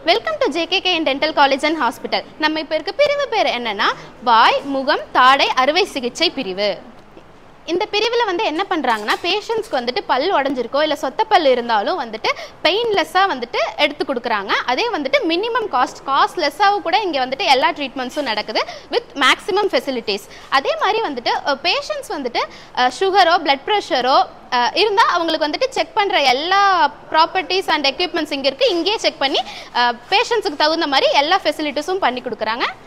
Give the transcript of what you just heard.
welcome to JKK dental college and hospital நம்ம இப்போ இருக்க பிரிவு பேர் என்னன்னா வாய் முகம் தாடை அறுவை சிகிச்சை பிரிவு இந்த பிரிவில் வந்து என்ன பண்ணுறாங்கன்னா பேஷண்ட்ஸ்க்கு வந்துட்டு பல் உடஞ்சிருக்கோ இல்லை சொத்த பல் இருந்தாலும் வந்துட்டு பெயின்லெஸ்ஸாக வந்துட்டு எடுத்து கொடுக்குறாங்க அதே வந்துட்டு மினிமம் காஸ்ட் காஸ்ட்லெஸ்ஸாகவும் கூட இங்கே வந்துட்டு எல்லா ட்ரீட்மெண்ட்ஸும் நடக்குது வித் மேக்ஸிமம் ஃபெசிலிட்டிஸ் அதே மாதிரி வந்துட்டு பேஷண்ட்ஸ் வந்துட்டு சுகரோ பிளட் ப்ரெஷரோ இருந்தால் அவங்களுக்கு வந்துட்டு செக் பண்ணுற எல்லா ப்ராப்பர்ட்டிஸ் அண்ட் எக்யூப்மெண்ட்ஸ் இங்கே இருக்குது இங்கேயே செக் பண்ணி பேஷண்ட்ஸுக்கு தகுந்த மாதிரி எல்லா ஃபெசிலிட்டிஸும் பண்ணி கொடுக்குறாங்க